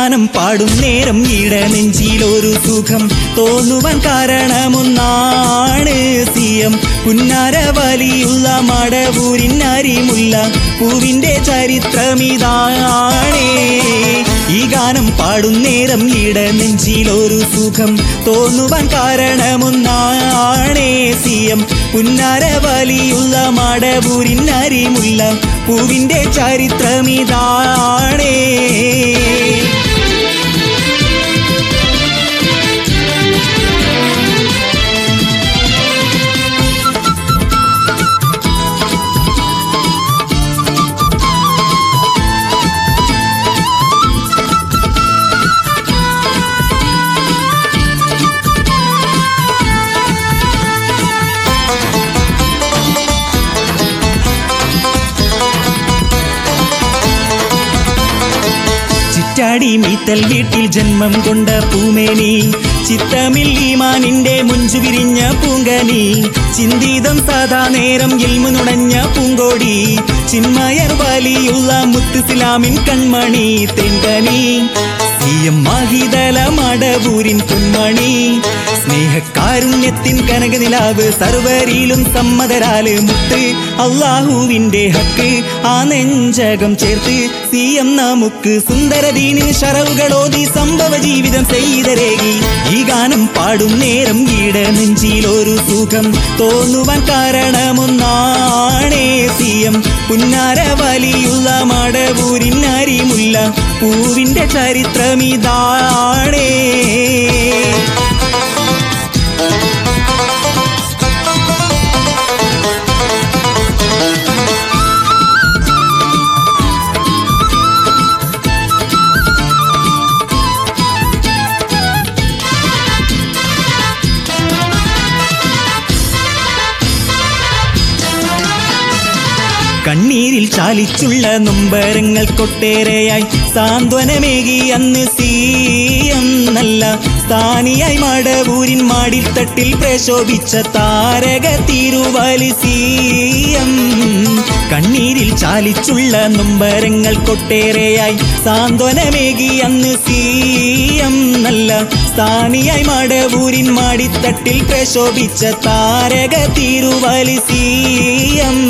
ഗാനം പാടും നേരം ഇട നെഞ്ചിലൊരു സുഖം തോന്നുവാൻ കാരണമൊന്നാണ് സിയം പുന്നാര വലിയുള്ള മടവൂരിൻ അരിമുല്ല പൂവിന്റെ ചരിത്രമിതാണേ ഈ ഗാനം പാടും നേരം ഇട നെഞ്ചിലൊരു സുഖം തോന്നുവാൻ കാരണമൊന്നാണേ സിയം പുന്നാര വലിയുള്ള മടവൂരിൻ അരിമുല്ല പൂവിന്റെ ചരിത്രമിതാണേ ചിറ്റാടി മീത്തൽ വീട്ടിൽ ജന്മം കൊണ്ട പൂമേനി ചിത്തമിൽ ഈമാനിന്റെ മുഞ്ചു വിരിഞ്ഞ പൂങ്കനി ചിന്തിതം സാധാ നേരം ഇൽമു നുണഞ്ഞ പൂങ്കോടി ചിന്മയർ വലിയുള്ള മുത്തുസിലാമിൻ കൺമണി തെങ്കനി സിയം മാഹിതല മടവൂരിൻ പൊന്മണി സ്നേഹകാരുണ്യത്തിൻ കനകനിലാവ് സർവരിലും സമ്മതരാല് മുത്ത് അള്ളാഹുവിന്റെ ഹക്ക് ആ നെഞ്ചകം ചേർത്ത് സിയം നമുക്ക് സുന്ദരദീനിൻ ഷറവുകളോതി സംഭവ ജീവിതം ചെയ്തരേകി ഈ ഗാനം പാടും നേരം ഈട നെഞ്ചിലൊരു സുഖം തോന്നുവാൻ കാരണമൊന്നാണേ സിയം പുന്നാര വലിയുള്ള മടവൂരിൻ അരിമുല്ല പൂവിന്റെ ചരിത്രമിതാണേ കണ്ണീരിൽ ചാലിച്ചുള്ള നൊമ്പരങ്ങൾ കൊട്ടേറെയായി സാന്ത്വനമേകി അന്ന് സീയം നല്ല സ്ഥാനിയായി മടവൂരിൻ മാടിൽ തട്ടിൽ പ്രശോഭിച്ച താരക തിരുവാലി സീയം കണ്ണീരിൽ ചാലിച്ചുള്ള നൊമ്പരങ്ങൾ കൊട്ടേറെയായി സാന്ത്വനമേകി അന്ന് സീയം നല്ല സ്ഥാനിയായി മടവൂരിൻ മാടിത്തട്ടിൽ പ്രശോഭിച്ച താരക തിരുവാലി സീയം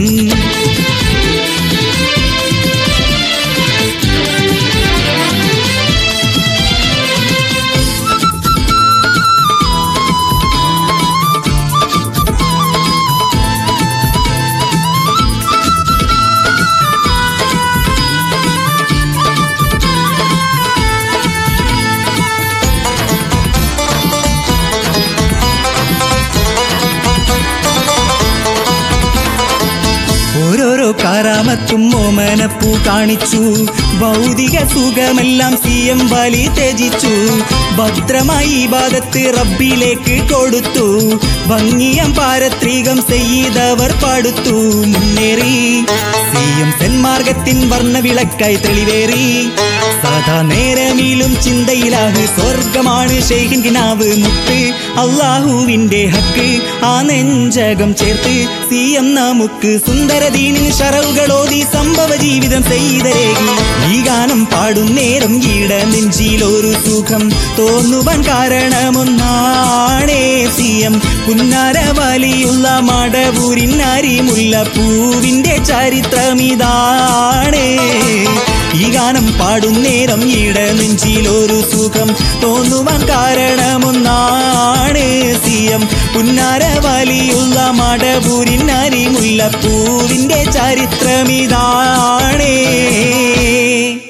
ഓരോരോ കാരാമത്തും ഓമനപ്പൂ കാണിച്ചു ഭൗതിക സുഖമെല്ലാം സി എം വലി ത്യജിച്ചു ഭദ്രമായി ബാധത്ത് റബ്ബിലേക്ക് കൊടുത്തു ഭംഗിയം പാരത്രികം ചെയ്തവർ പാടുത്തു മുന്നേറി സി എം സെന്മാർഗത്തിൻ വർണ്ണവിളക്കായി തെളിവേറി സാധാ നേരമീലും ചിന്തയിലാഹ് സ്വർഗമാണ് ഷെയ്ഹിൻ കിനാവ് മുത്ത് അള്ളാഹുവിന്റെ ഹക്ക് ആ നെഞ്ചകം ചേർത്ത് സി എം നമുക്ക് സുന്ദരദീനിൻ ഷറവുകളോതി സംഭവ ജീവിതം ചെയ്തരേകി ഈ ഗാനം പാടും നേരം ഈട നെഞ്ചിലൊരു സുഖം തോന്നുവാൻ കാരണമൊന്നാണേ സി എം പുന്നാര വലിയുള്ള മടവൂരിൻ അരിമുല്ല പൂവിന്റെ ചരിത്രമിതാണേ ഈ ഗാനം പാടും നേരം ഈട നെഞ്ചിലൊരു സുഖം തോന്നുവാൻ കാരണമൊന്നാണ് സിയം പുന്നാര വലിയുള്ള മടപൂരിൻ അരിമുല്ല പൂവിന്റെ ചരിത്രമിതാണേ